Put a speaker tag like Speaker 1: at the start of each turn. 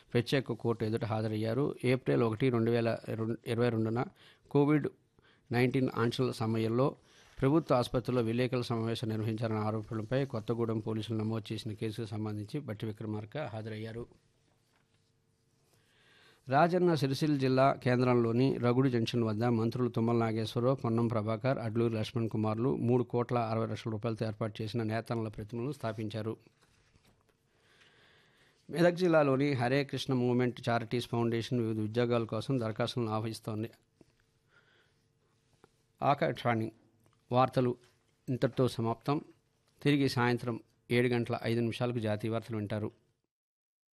Speaker 1: ప్రత్యేక కోర్టు ఎదుట హాజరయ్యారు ఏప్రిల్ ఒకటి రెండు వేల ఇరవై రెండున కోవిడ్ నైన్టీన్ ఆంక్షల సమయంలో ప్రభుత్వ ఆసుపత్రిలో విలేకరుల సమావేశం నిర్వహించారన్న ఆరోపణలపై కొత్తగూడెం పోలీసులు నమోదు చేసిన కేసుకు సంబంధించి బట్టి విక్రమార్క హాజరయ్యారు రాజన్న సిరిసిల్ల జిల్లా కేంద్రంలోని రగుడు జంక్షన్ వద్ద మంత్రులు తుమ్మల నాగేశ్వరరావు పొన్నం ప్రభాకర్ అడ్లూరి లక్ష్మణ్ కుమార్లు మూడు కోట్ల అరవై లక్షల రూపాయలతో ఏర్పాటు చేసిన నేతన్నల ప్రతిమలను స్థాపించారు మెదక్ జిల్లాలోని Hare Krishna movement charities foundation వివిధ ఉద్యోగాల కోసం దరఖాస్తులను ఆహ్వానిస్తోంది ఆకాశవాణి వార్తలు ఇంతటితో సమాప్తం తిరిగి సాయంత్రం ఏడు గంటల ఐదు నిమిషాలకు జాతీయ వార్తలు వింటారు